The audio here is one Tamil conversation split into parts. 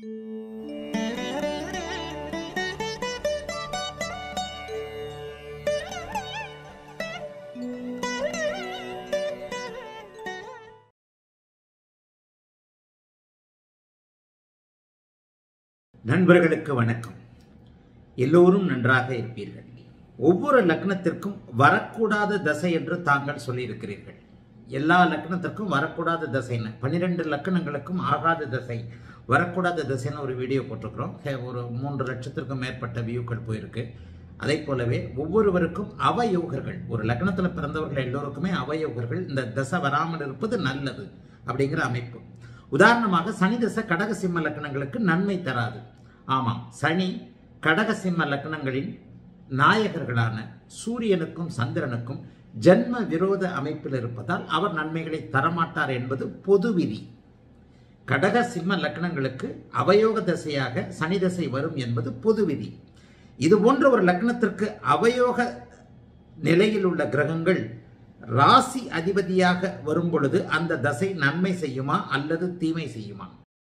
நண்பர்களுக்கு வணக்கம் எல்லோரும் நன்றாக இருப்பீர்கள் ஒவ்வொரு லக்னத்திற்கும் வரக்கூடாத தசை என்று தாங்கள் சொல்லியிருக்கிறீர்கள் எல்லா லக்னத்திற்கும் வரக்கூடாத தசைன்னு பன்னிரெண்டு லக்கணங்களுக்கும் ஆகாத தசை வரக்கூடாத தசைன்னு ஒரு வீடியோ போட்டிருக்கிறோம் ஹே, ஒரு மூன்று லட்சத்திற்கும் மேற்பட்ட வியூக்கள் போயிருக்கு அதே போலவே ஒவ்வொருவருக்கும் அவயோகர்கள் ஒரு லக்னத்தில் பிறந்தவர்கள் எல்லோருக்குமே அவயோகர்கள் இந்த தசை வராமல் இருப்பது நல்லது அப்படிங்கிற அமைப்பு உதாரணமாக சனி தசை கடக சிம்ம லக்னங்களுக்கு நன்மை தராது ஆமாம் சனி கடக சிம்ம லக்னங்களின் நாயகர்களான சூரியனுக்கும் சந்திரனுக்கும் ஜன்ம விரோத அமைப்பில் இருப்பதால் அவர் நன்மைகளை தரமாட்டார் என்பது பொது விதி கடக சிம்ம லக்னங்களுக்கு அவயோக தசையாக சனி தசை வரும் என்பது பொது விதி இது போன்ற ஒரு லக்னத்திற்கு அவயோக நிலையில் உள்ள கிரகங்கள் ராசி அதிபதியாக வரும் பொழுது அந்த தசை நன்மை செய்யுமா அல்லது தீமை செய்யுமா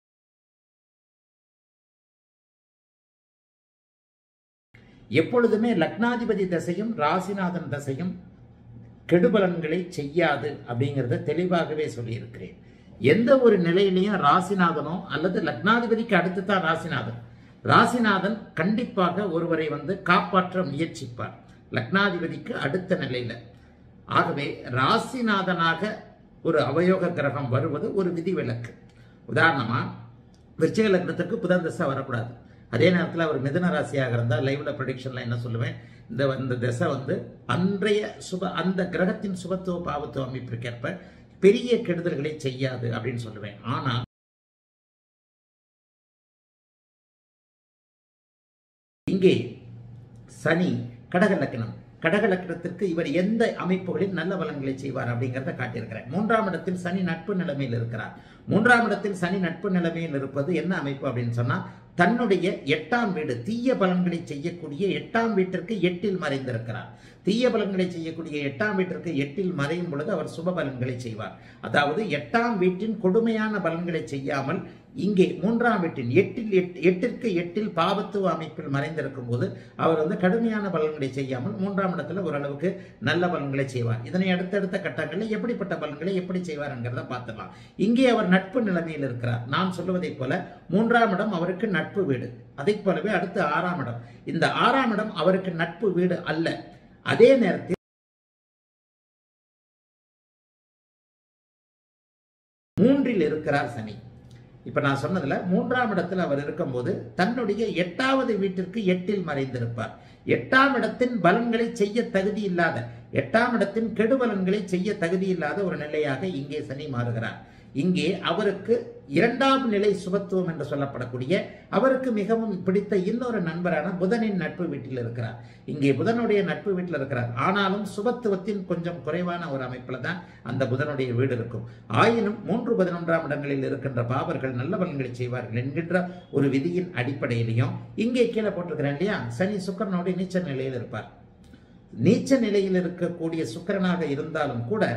எப்பொழுதுமே லக்னாதிபதி தசையும் ராசிநாதன் தசையும் கெடுபலன்களை செய்யாது அப்படிங்கிறத தெளிவாகவே சொல்லியிருக்கிறேன் எந்த ஒரு நிலையிலையும் ராசிநாதனோ அல்லது லக்னாதிபதிக்கு அடுத்து தான் ராசிநாதன் ராசிநாதன் கண்டிப்பாக ஒருவரை வந்து காப்பாற்ற முயற்சிப்பார் லக்னாதிபதிக்கு அடுத்த நிலையில ஆகவே ராசிநாதனாக ஒரு அவயோக கிரகம் வருவது ஒரு விதிவிலக்கு உதாரணமா விருச்சிக லக்னத்திற்கு புதன் தசை வரக்கூடாது அதே நேரத்தில் அவர் மிதுன ராசியாக இருந்தால் லைவ்ல ப்ரொடிக்ஷன்ல என்ன சொல்லுவேன் இந்த இந்த தசை வந்து அன்றைய சுப அந்த கிரகத்தின் சுபத்துவ பாவத்துவ அமைப்பிற்கேற்ப பெரிய கெடுதல்களை செய்யாது அப்படின்னு சொல்லுவேன் ஆனா இங்கே சனி கடக லக்னம் கடக லக்னத்திற்கு இவர் எந்த அமைப்புகளில் நல்ல பலன்களை செய்வார் அப்படிங்கிறத காட்டியிருக்கிறேன் மூன்றாம் இடத்தில் சனி நட்பு நிலைமையில் இருக்கிறார் மூன்றாம் இடத்தில் சனி நட்பு நிலைமையில் இருப்பது என்ன அமைப்பு அப்படின்னு சொன்னா தன்னுடைய எட்டாம் வீடு தீய பலன்களை செய்யக்கூடிய எட்டாம் வீட்டிற்கு எட்டில் மறைந்திருக்கிறார் தீய பலன்களை செய்யக்கூடிய எட்டாம் வீட்டிற்கு எட்டில் மறையும் பொழுது அவர் சுப பலன்களை செய்வார் அதாவது எட்டாம் வீட்டின் கொடுமையான பலன்களை செய்யாமல் இங்கே மூன்றாம் வீட்டின் எட்டில் எட் எட்டிற்கு எட்டில் பாவத்துவ அமைப்பில் மறைந்திருக்கும் போது அவர் வந்து கடுமையான பலன்களை செய்யாமல் மூன்றாம் இடத்துல ஓரளவுக்கு நல்ல பலன்களை செய்வார் இதனை அடுத்தடுத்த கட்டங்களில் எப்படிப்பட்ட பலன்களை எப்படி செய்வார் என்கிறத பார்த்துக்கலாம் இங்கே அவர் நட்பு நிலைமையில் இருக்கிறார் நான் சொல்லுவதைப் போல மூன்றாம் இடம் அவருக்கு நட்பு வீடு அதை போலவே அடுத்து ஆறாம் இடம் இந்த ஆறாம் இடம் அவருக்கு நட்பு வீடு அல்ல அதே நேரத்தில் மூன்றில் இருக்கிறார் சனி இப்ப நான் சொன்னதுல மூன்றாம் இடத்தில் அவர் இருக்கும்போது தன்னுடைய எட்டாவது வீட்டிற்கு எட்டில் மறைந்திருப்பார் எட்டாம் இடத்தின் பலன்களை செய்ய தகுதி இல்லாத எட்டாம் இடத்தின் கெடுபலன்களை செய்ய தகுதி இல்லாத ஒரு நிலையாக இங்கே சனி மாறுகிறார் இங்கே அவருக்கு இரண்டாம் நிலை சுபத்துவம் என்று சொல்லப்படக்கூடிய அவருக்கு மிகவும் பிடித்த இன்னொரு நண்பரான புதனின் நட்பு வீட்டில் இருக்கிறார் இங்கே புதனுடைய நட்பு வீட்டில் இருக்கிறார் ஆனாலும் சுபத்துவத்தின் கொஞ்சம் குறைவான ஒரு அமைப்பில் தான் அந்த புதனுடைய வீடு இருக்கும் ஆயினும் மூன்று பதினொன்றாம் இடங்களில் இருக்கின்ற பாவர்கள் நல்ல பலன்களை செய்வார்கள் என்கின்ற ஒரு விதியின் அடிப்படையிலையும் இங்கே கீழே போட்டிருக்கிறேன் இல்லையா சனி சுக்கரனுடைய நீச்ச நிலையில் இருப்பார் நீச்ச நிலையில் இருக்கக்கூடிய சுக்கரனாக இருந்தாலும் கூட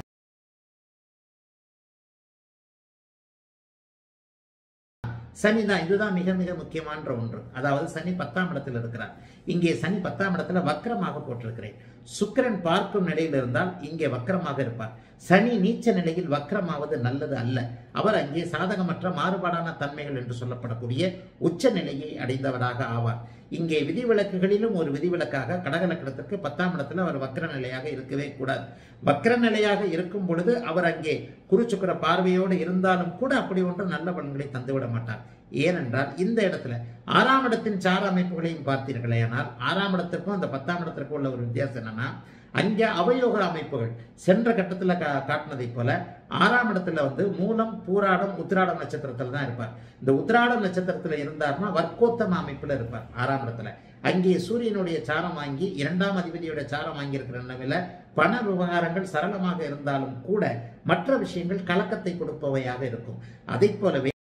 சனி தான் இதுதான் மிக மிக முக்கியமான ஒன்று அதாவது சனி பத்தாம் இடத்தில் இருக்கிறார் இங்கே சனி பத்தாம் இடத்துல வக்கரமாக போட்டிருக்கிறேன் சுக்கிரன் பார்க்கும் நிலையில் இருந்தால் இங்கே வக்கரமாக இருப்பார் சனி நீச்ச நிலையில் வக்கரமாவது நல்லது அல்ல அவர் அங்கே சாதகமற்ற மாறுபாடான தன்மைகள் என்று சொல்லப்படக்கூடிய உச்ச நிலையை அடைந்தவராக ஆவார் இங்கே விதிவிலக்குகளிலும் ஒரு விதிவிலக்காக கடகலக்கணத்திற்கு பத்தாம் இடத்துல அவர் வக்கர நிலையாக இருக்கவே கூடாது வக்கர நிலையாக இருக்கும் பொழுது அவர் அங்கே குருச்சுக்கர பார்வையோடு இருந்தாலும் கூட அப்படி ஒன்று நல்ல பலன்களை தந்துவிட மாட்டார் ஏனென்றால் இந்த இடத்துல ஆறாம் இடத்தின் சார அமைப்புகளையும் பார்த்தீர்களேயானால் ஆறாம் இடத்திற்கும் அந்த பத்தாம் இடத்திற்கும் உள்ள ஒரு வித்தியாசம் என்னன்னா அங்கே அவயோக அமைப்புகள் சென்ற கட்டத்தில் கா காட்டினதைப் போல ஆறாம் இடத்துல வந்து மூலம் பூராடம் உத்திராடம் நட்சத்திரத்தில் தான் இருப்பார் இந்த உத்திராடம் நட்சத்திரத்தில் இருந்தார்னா வர்க்கோத்தம அமைப்பில் இருப்பார் ஆறாம் இடத்துல அங்கே சூரியனுடைய சாரம் வாங்கி இரண்டாம் அதிபதியோட சாரம் வாங்கி இருக்கிற நிலையில பண விவகாரங்கள் சரளமாக இருந்தாலும் கூட மற்ற விஷயங்கள் கலக்கத்தை கொடுப்பவையாக இருக்கும் அதை போலவே